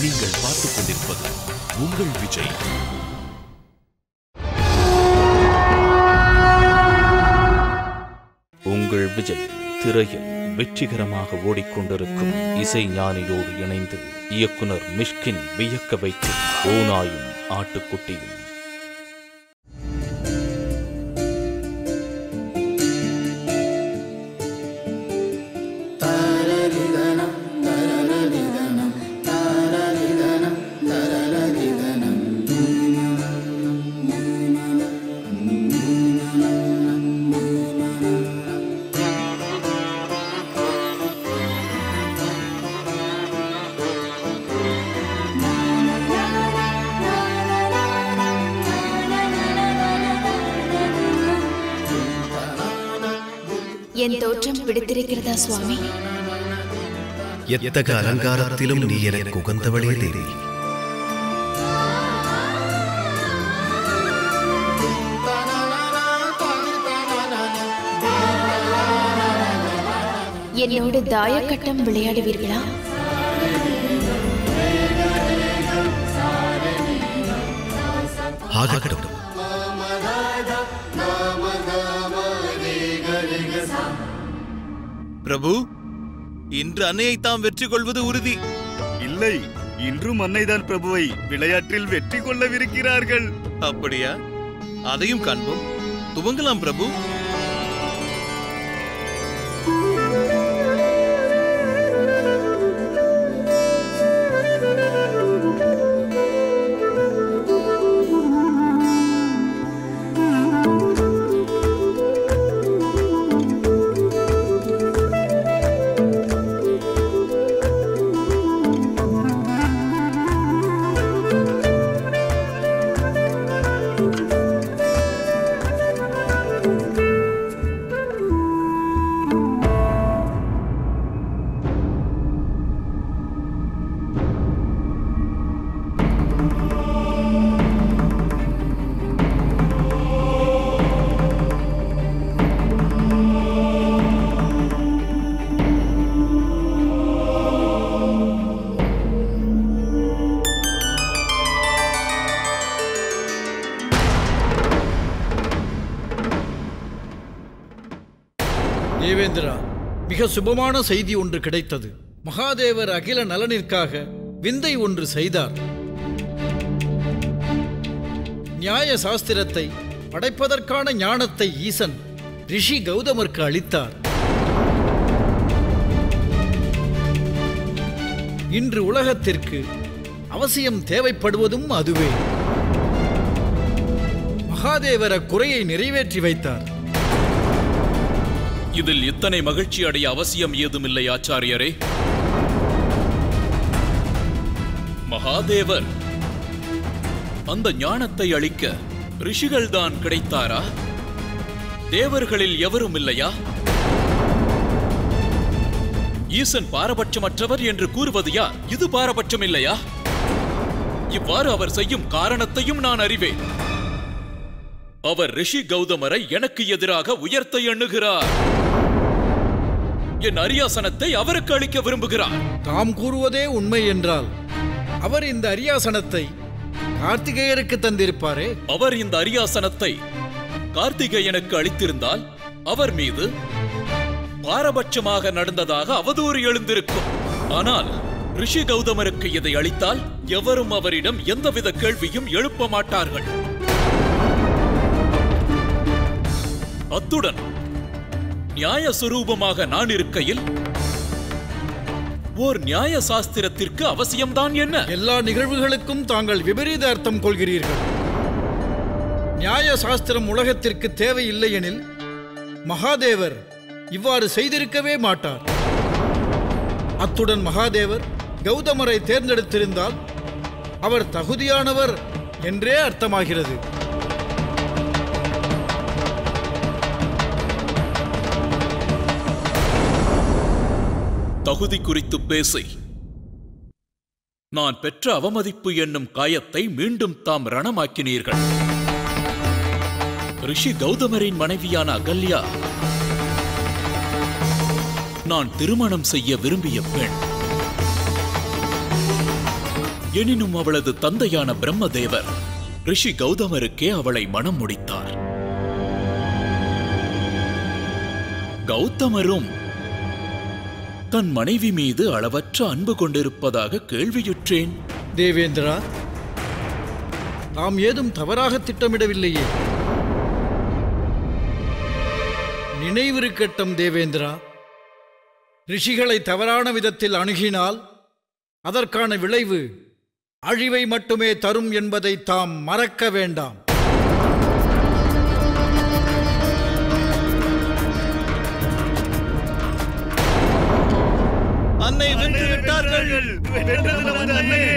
நீங்கள் பார்த்துக் கொண்டிருப்பது உங்கள் விஜய் உங்கள் விஜய் திரையில் வெற்றிகரமாக ஓடிக்கொண்டிருக்கும் இசை ஞானியோடு இணைந்து இயக்குனர் மிஷ்கின் வியக்க வைக்கும் ஓநாயும் ஆட்டுக்குட்டியும் என் தோற்றம் பிடித்திருக்கிறதா சுவாமி எத்தக அலங்காரத்திலும் நீ எனக்கு உகந்தவளே தேவி என்னோடு தாயக்கட்டம் விளையாடுவீர்களா ஆகட்டும் பிரபு இன்று அன்னையை தாம் வெற்றி கொள்வது உறுதி இல்லை இன்றும் அன்னைதான் பிரபுவை விளையாட்டில் வெற்றி கொள்ளவிருக்கிறார்கள் அப்படியா அதையும் காண்போம் துவங்கலாம் பிரபு தேவேந்திரா மிக சுபமான செய்தி ஒன்று கிடைத்தது மகாதேவர் அகில நலனிற்காக விந்தை ஒன்று செய்தார் நியாய சாஸ்திரத்தை படைப்பதற்கான ஞானத்தை ஈசன் ரிஷி கௌதமர்க்கு அளித்தார் இன்று உலகத்திற்கு அவசியம் தேவைப்படுவதும் அதுவே மகாதேவர குறையை நிறைவேற்றி வைத்தார் இதில் இத்தனை மகிழ்ச்சி அடைய அவசியம் ஏதுமில்லை ஆச்சாரியரே மகாதேவர் அந்த ஞானத்தை அளிக்க ரிஷிகள்தான் கிடைத்தாரா தேவர்களில் எவரும் இல்லையா ஈசன் பாரபட்சமற்றவர் என்று கூறுவது யார் இது பாரபட்சம் இல்லையா இவ்வாறு அவர் செய்யும் காரணத்தையும் நான் அறிவேன் அவர் ரிஷி கௌதமரை எனக்கு எதிராக உயர்த்த எண்ணுகிறார் என் அரியாசனத்தை அவருக்கு அளிக்க விரும்புகிறார் தாம் கூறுவதே உண்மை என்றால் அவர் இந்த அரியாசனத்தை கார்த்திகேயருக்கு தந்திருப்பாரே அவர் இந்த அரியாசனத்தை கார்த்திகேயனுக்கு அளித்திருந்தால் அவர் மீது பாரபட்சமாக நடந்ததாக அவதூறு எழுந்திருக்கும் ஆனால் ரிஷி கௌதமருக்கு இதை அளித்தால் எவரும் அவரிடம் எந்தவித கேள்வியும் எழுப்ப மாட்டார்கள் அத்துடன் நியாய சுரூபமாக நான் இருக்கையில் ஓர் நியாய சாஸ்திரத்திற்கு அவசியம்தான் என்ன எல்லா நிகழ்வுகளுக்கும் தாங்கள் விபரீத அர்த்தம் கொள்கிறீர்கள் நியாய சாஸ்திரம் உலகத்திற்கு தேவையில்லை எனில் மகாதேவர் இவ்வாறு செய்திருக்கவே மாட்டார் அத்துடன் மகாதேவர் கௌதமரை தேர்ந்தெடுத்திருந்தால் அவர் தகுதியானவர் என்றே அர்த்தமாகிறது தகுதி குறித்து பேசி நான் பெற்ற அவமதிப்பு என்னும் காயத்தை மீண்டும் தாம் ரணமாக்கினீர்கள் ரிஷி கௌதமரின் மனைவியான அகல்யா நான் திருமணம் செய்ய விரும்பிய பெண் எனினும் அவளது தந்தையான பிரம்மதேவர் ரிஷி கௌதமருக்கே அவளை மணம் முடித்தார் கௌதமரும் தன் மனைவி மீது அளவற்ற அன்பு கொண்டிருப்பதாக கேள்வியுற்றேன் தேவேந்திரா நாம் ஏதும் தவறாக திட்டமிடவில்லையே நினைவிருக்கட்டும் தேவேந்திரா ரிஷிகளை தவறான விதத்தில் அணுகினால் அதற்கான விளைவு அழிவை மட்டுமே தரும் என்பதை தாம் மறக்க வேண்டாம் அன்னை வென்று விட்டார்கள் வென்றது நமது அன்னையே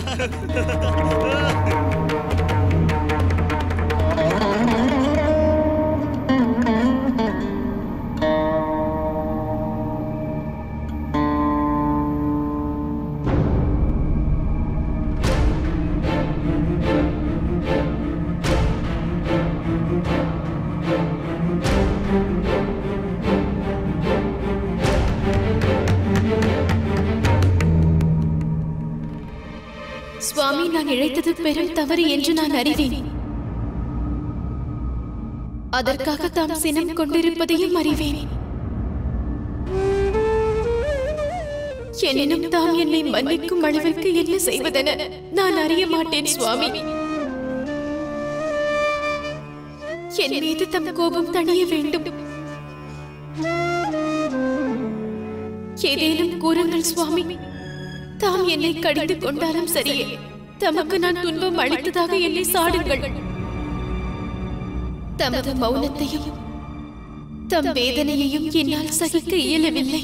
சுவாமி நான் இழைத்தது பெரும் தவறு என்று நான் அறிவேன் அதற்காக தாம் சினம் கொண்டிருப்பதையும் அறிவேன் எனினும் தாம் என்னை மன்னிக்கும் அளவிற்கு என்ன செய்வதென நான் அறிய மாட்டேன் சுவாமி என் மீது தம் கோபம் தணிய வேண்டும் ஏதேனும் கூறுங்கள் சுவாமி தாம் என்னை கடிந்து கொண்டாலும் சரியே தமக்கு நான் துன்பம் அளித்ததாக என்னை சாடுங்கள் தமது மௌனத்தையும் தம் வேதனையையும் என்னால் சகிக்க இயலவில்லை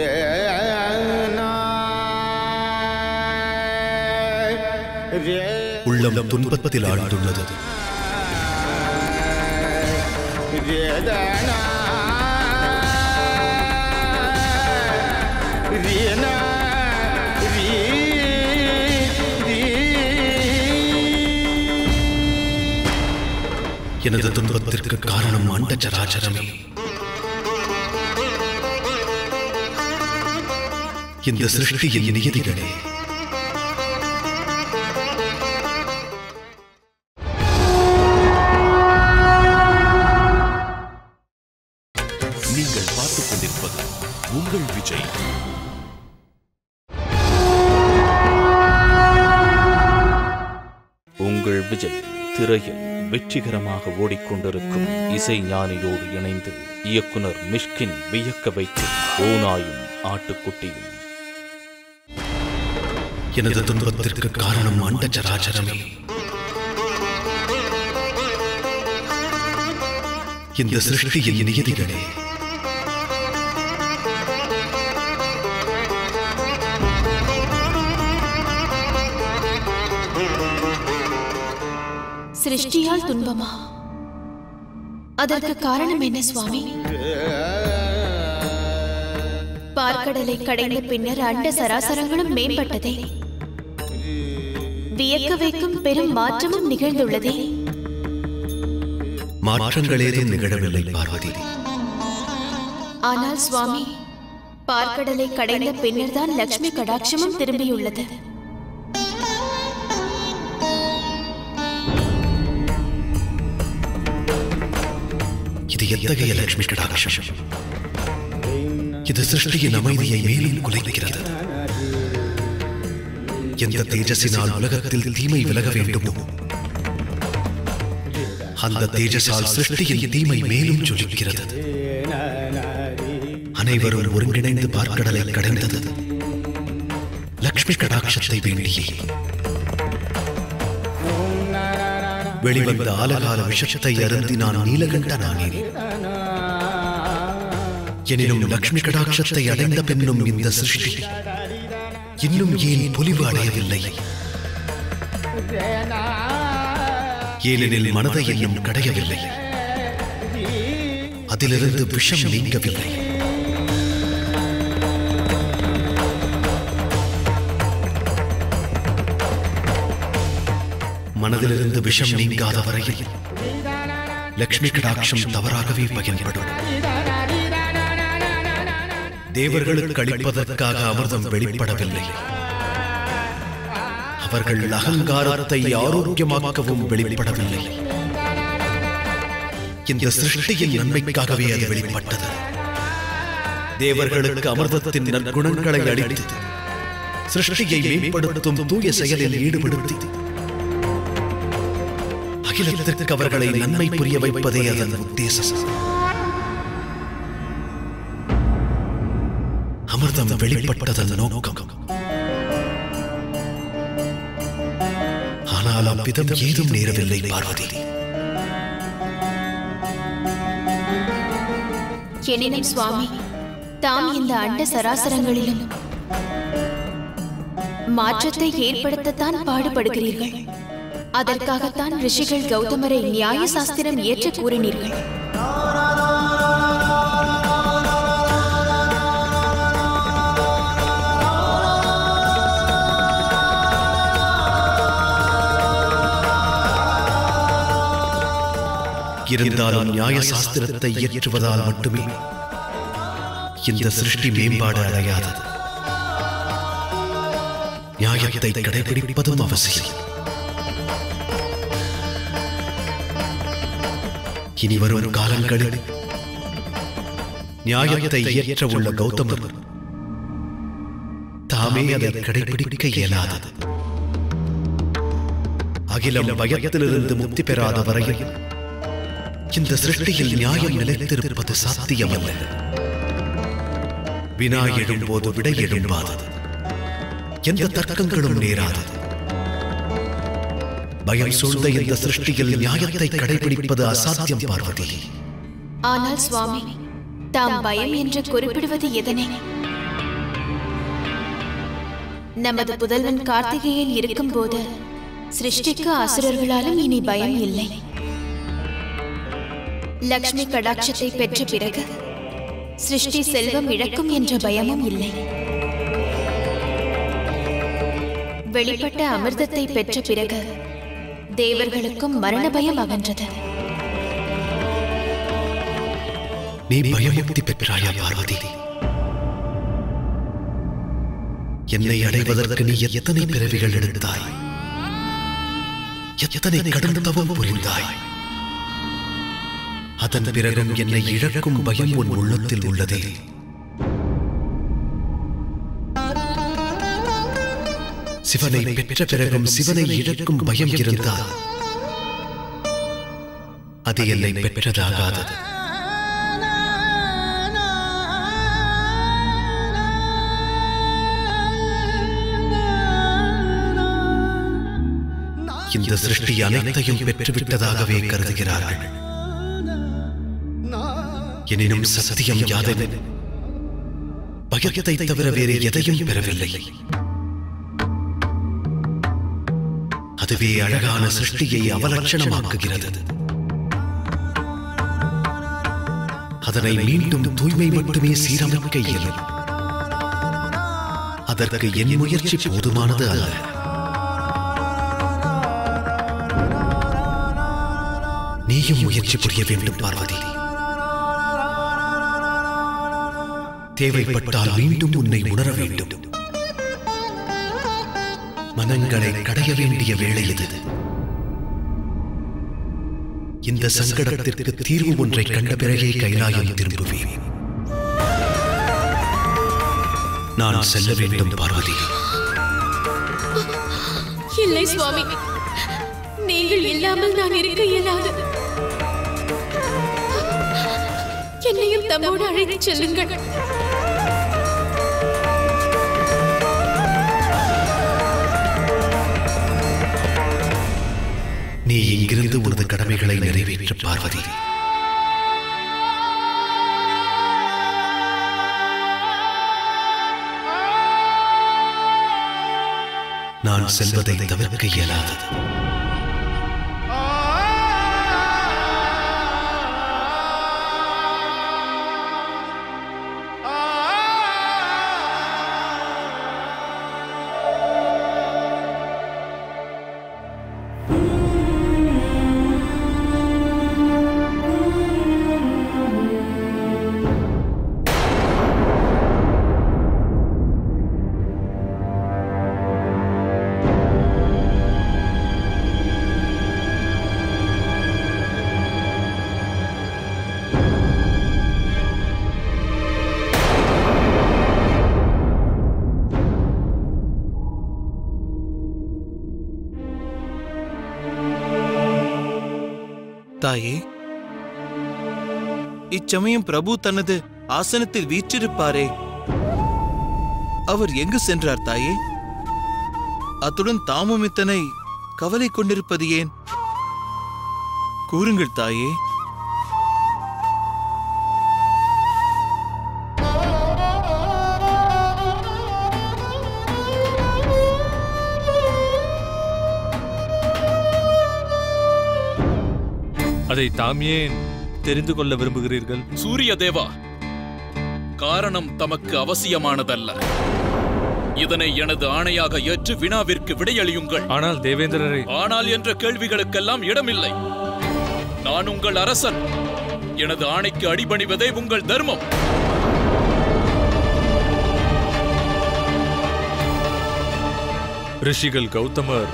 உள்ளம் துன்பத்தில் ஆழ்ந்துள்ளது எனது துன்பத்திற்கு காரணம் அண்ட சராச்சரமே இந்த சிருஷ்டியின் நியதிகளே நீங்கள் பார்த்துக் கொண்டிருப்பது உங்கள் விஜய் உங்கள் விஜய் திரையில் வெற்றிகரமாக ஓடிக்கொண்டிருக்கும் இசை ஞானியோடு இணைந்து இயக்குனர் மிஷ்கின் வியக்க வைக்கும் ஓநாயும் ஆட்டுக்குட்டியும் எனது துன்பத்திற்கு காரணம் அண்ட சராச்சரமே இந்த சிருஷ்டியின் நியதிகளே சிருஷ்டியால் துன்பமா அதற்கு காரணம் என்ன சுவாமி பார்க்கடலை கடைந்த பின்னர் அண்ட சராசரங்களும் மேம்பட்டதே வியக்க வைக்கும் பெரும் மாற்றமும் நிகழ்ந்துள்ளதே மாற்றங்கள் ஏதும் நிகழவில்லை பார்வதி ஆனால் சுவாமி பார்க்கடலை கடைந்த பின்னர் தான் லட்சுமி கடாட்சமும் திரும்பியுள்ளது இது எத்தகைய லட்சுமி கடாட்சம் இது சிருஷ்டியின் அமைதியை மேலும் குலைக்கிறது எந்த தேஜஸினால் உலகத்தில் தீமை விலக வேண்டுமோ அந்த தேஜஸால் சிருஷ்டியின் தீமை மேலும் ஜொலிக்கிறது அனைவரும் ஒருங்கிணைந்து பார்க்கடலை கடைந்தது லக்ஷ்மி கடாட்சத்தை வேண்டியே வெளிவந்த ஆலகால விஷத்தை அருந்தி நான் நீலகண்ட நானேன் எனினும் லக்ஷ்மி கடாட்சத்தை அடைந்த பின்னும் இந்த சிருஷ்டி இன்னும் ஏன் பொலிவு அடையவில்லை ஏனெனில் மனதை இன்னும் கடையவில்லை அதிலிருந்து விஷம் நீங்கவில்லை மனதிலிருந்து விஷம் நீங்காத வரையில் லக்ஷ்மி கடாட்சம் தவறாகவே பயன்படும் தேவர்களுக்கு அளிப்பதற்காக அமிர்தம் வெளிப்படவில்லை அவர்கள் அகங்காரத்தை ஆரோக்கியமாக்கவும் வெளிப்படவில்லை இந்த சிருஷ்டியின் நன்மைக்காகவே அது வெளிப்பட்டது தேவர்களுக்கு அமிர்தத்தின் நற்குணங்களை அளித்து சிருஷ்டியை மேம்படுத்தும் தூய செயலில் ஈடுபடுத்தி அகிலத்திற்கு அவர்களை நன்மை புரிய வைப்பதே அதன் உத்தேசம் அமிர்தம் வெளிப்பட்டதன் நோக்கம் ஆனால் அவ்விதம் ஏதும் நேரவில்லை பார்வதி எனினும் சுவாமி தாம் இந்த அண்ட சராசரங்களிலும் மாற்றத்தை ஏற்படுத்தத்தான் பாடுபடுகிறீர்கள் அதற்காகத்தான் ரிஷிகள் கௌதமரை நியாய சாஸ்திரம் இயற்ற கூறினீர்கள் இருந்தாலும் நியாய சாஸ்திரத்தை இயற்றுவதால் மட்டுமே இந்த சிருஷ்டி மேம்பாடு அடையாதது நியாயத்தை கடைபிடிப்பதும் அவசியம் இனி வரும் காலங்களில் நியாயத்தை இயற்ற உள்ள கௌதமர் தாமே அதை கடைபிடிக்க இயலாதது அகிலம் பயத்திலிருந்து முக்தி பெறாத வரையில் இந்த சிருஷ்டியில் நியாயம் நிலைத்திருப்பது சாத்தியமல்ல வினா எழும்போது விடை எழும்பாதது எந்த தர்க்கங்களும் நேராதது பயம் சூழ்ந்த இந்த சிருஷ்டியில் நியாயத்தை கடைபிடிப்பது அசாத்தியம் பார்வதி ஆனால் சுவாமி தாம் பயம் என்று குறிப்பிடுவது எதனை நமது புதல்வன் கார்த்திகேயன் இருக்கும்போது சிருஷ்டிக்கு அசுரர்களாலும் இனி பயம் இல்லை லக்ஷ்மி கடாட்சத்தை பெற்ற பிறகு சிருஷ்டி செல்வம் இழக்கும் என்ற பயமும் இல்லை வெளிப்பட்ட அமிர்தத்தை பெற்ற பிறகு தேவர்களுக்கும் மரண பயம் அகன்றது நீ பயமுக்தி பெற்றாயா பார்வதி என்னை அடைவதற்கு நீ எத்தனை பிறவிகள் எடுத்தாய் எத்தனை கடும் தவம் புரிந்தாய் அதன் பிறகும் என்னை இழக்கும் பயம் உன் உள்ளத்தில் உள்ளதே சிவனை பெற்ற பிறகும் சிவனை இழக்கும் பயம் இருந்தால் அது என்னை பெற்றதாகாதது இந்த சிருஷ்டி அனைத்தையும் பெற்றுவிட்டதாகவே கருதுகிறார்கள் எனினும் சத்தியம் யாதெனில் பயத்தை தவிர வேறு எதையும் பெறவில்லை அதுவே அழகான சிருஷ்டியை அவலட்சணமாக்குகிறது அதனை மீண்டும் தூய்மை மட்டுமே சீரமைக்க இயலும் அதற்கு என் முயற்சி போதுமானது அல்ல நீயும் முயற்சி புரிய வேண்டும் பார்வதி தேவைப்பட்டால் மீண்டும் உன்னை உணர வேண்டும் மனங்களை கடைய வேண்டிய வேளை இது இந்த சங்கடத்திற்கு தீர்வு ஒன்றை கண்ட பிறகே கைலாயம் திரும்புவேன் நான் செல்ல வேண்டும் பார்வதி இல்லை சுவாமி நீங்கள் இல்லாமல் நான் இருக்க இயலாது என்னையும் தம்மோடு அழைத்துச் செல்லுங்கள் நீ இங்கிருந்து உனது கடமைகளை நிறைவேற்ற பார்வதி நான் செல்வதை தவிர்க்க இயலாதது தாயே இச்சமயம் பிரபு தனது ஆசனத்தில் வீற்றிருப்பாரே அவர் எங்கு சென்றார் தாயே அத்துடன் தாமும் இத்தனை கவலை கொண்டிருப்பது ஏன் கூறுங்கள் தாயே அதை தாம் ஏன் தெரிந்து கொள்ள விரும்புகிறீர்கள் சூரிய தேவா காரணம் தமக்கு அவசியமானதல்ல இதனை எனது ஆணையாக ஏற்று வினாவிற்கு விடையளியுங்கள் ஆனால் தேவேந்திரரை ஆனால் என்ற கேள்விகளுக்கெல்லாம் இடமில்லை நான் உங்கள் அரசன் எனது ஆணைக்கு அடிபணிவதே உங்கள் தர்மம் ரிஷிகள் கௌதமர்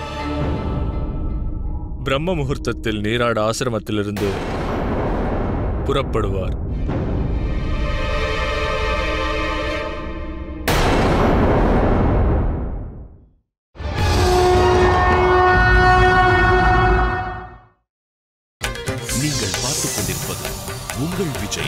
பிரம்ம முகூர்த்தத்தில் நீராட ஆசிரமத்திலிருந்து புறப்படுவார் நீங்கள் பார்த்துக் கொண்டிருப்பது உங்கள் விஜய்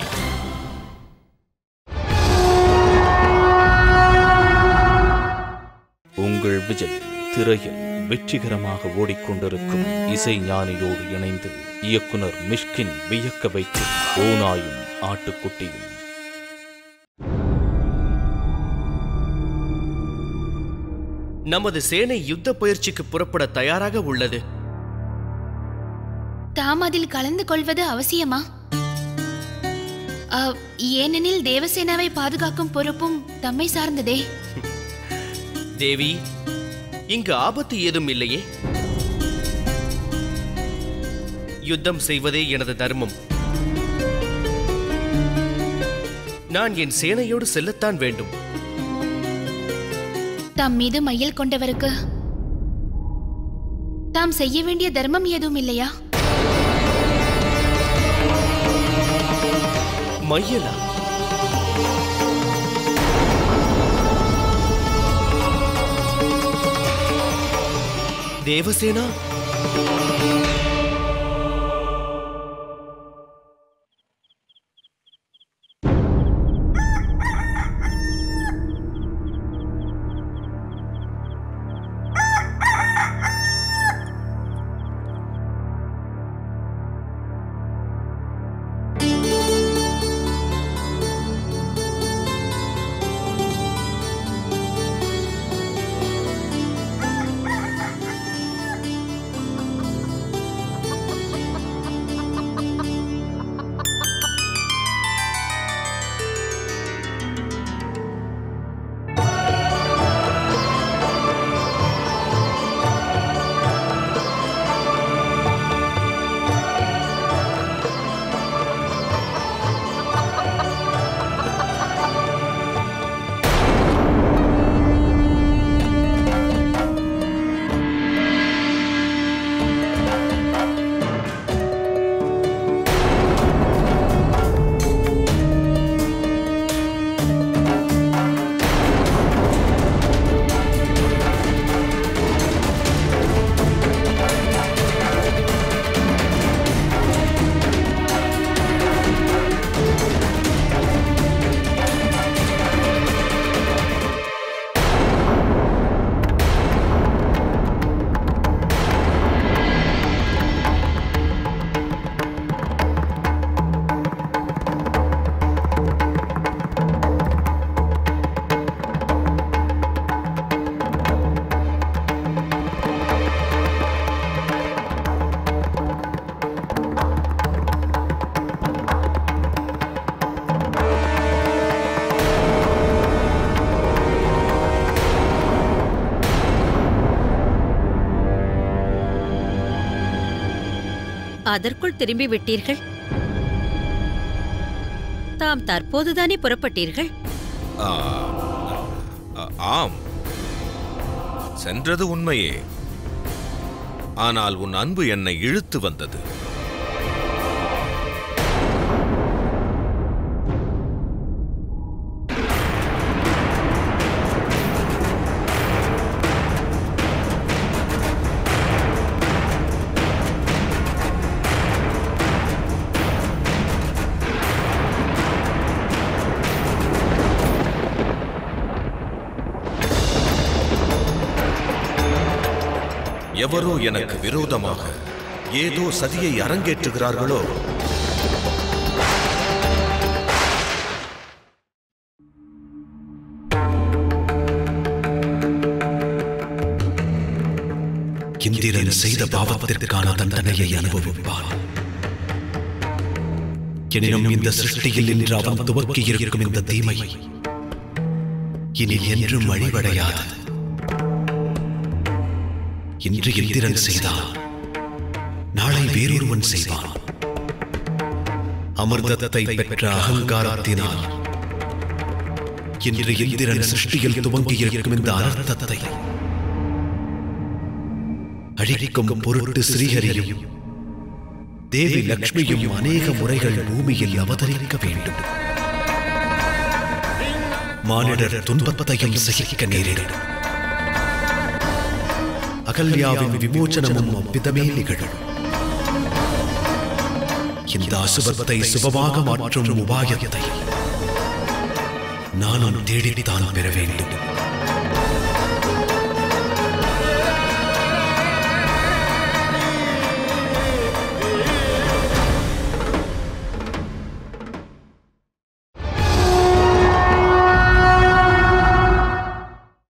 உங்கள் விஜய் திரையில் வெற்றிகரமாக ஓடிக்கொண்டிருக்கும் இசை ஞானியோடு இணைந்து இயக்குனர் மிஷ்கின் வியக்க வைக்கும் ஓநாயும் ஆட்டுக்குட்டியும் நமது சேனை யுத்த பயிற்சிக்கு புறப்பட தயாராக உள்ளது தாம் அதில் கலந்து கொள்வது அவசியமா அ, ஏனெனில் தேவசேனாவை பாதுகாக்கும் பொறுப்பும் தம்மை சார்ந்ததே தேவி இங்கு ஆபத்து ஏதும் இல்லையே யுத்தம் செய்வதே எனது தர்மம் நான் என் சேனையோடு செல்லத்தான் வேண்டும் தம் மீது மையல் கொண்டவருக்கு தாம் செய்ய வேண்டிய தர்மம் எதுவும் இல்லையா மையலா தேவசேனா அதற்குள் திரும்பி விட்டீர்கள் தாம் தற்போதுதானே புறப்பட்டீர்கள் ஆ, ஆ- ஆம் சென்றது உண்மையே ஆனால் உன் அன்பு என்னை இழுத்து வந்தது எவரோ எனக்கு விரோதமாக ஏதோ சதியை அரங்கேற்றுகிறார்களோ இந்திரன் செய்த பாவத்திற்கான தண்டனையை அனுபவிப்பான் எனினும் இந்த சிருஷ்டியில் இன்று அவன் துவக்கி இருக்கும் இந்த தீமை இனி என்றும் அழிவடையாது இன்று இந்திரன் செய்தான் நாளை வேறொருவன் செய்வான் அமிர்தத்தை பெற்ற அகங்காரத்தினால் இன்று இந்திரன் சிருஷ்டியில் துவங்கி இருக்கும் இந்த அனர்த்தத்தை அழிக்கும் பொருட்டு ஸ்ரீஹரியும் தேவி லக்ஷ்மியும் அநேக முறைகள் பூமியில் அவதரிக்க வேண்டும் மானிடர் துன்பத்தையும் சகிக்க நேரிடும் அகல்யாவின் விமோச்சனமும் அவ்விதமே நிகழும் இந்த அசுபத்தை சுபமாக மாற்றும் உபாயத்தை நானும் தேடித்தான் பெற வேண்டும்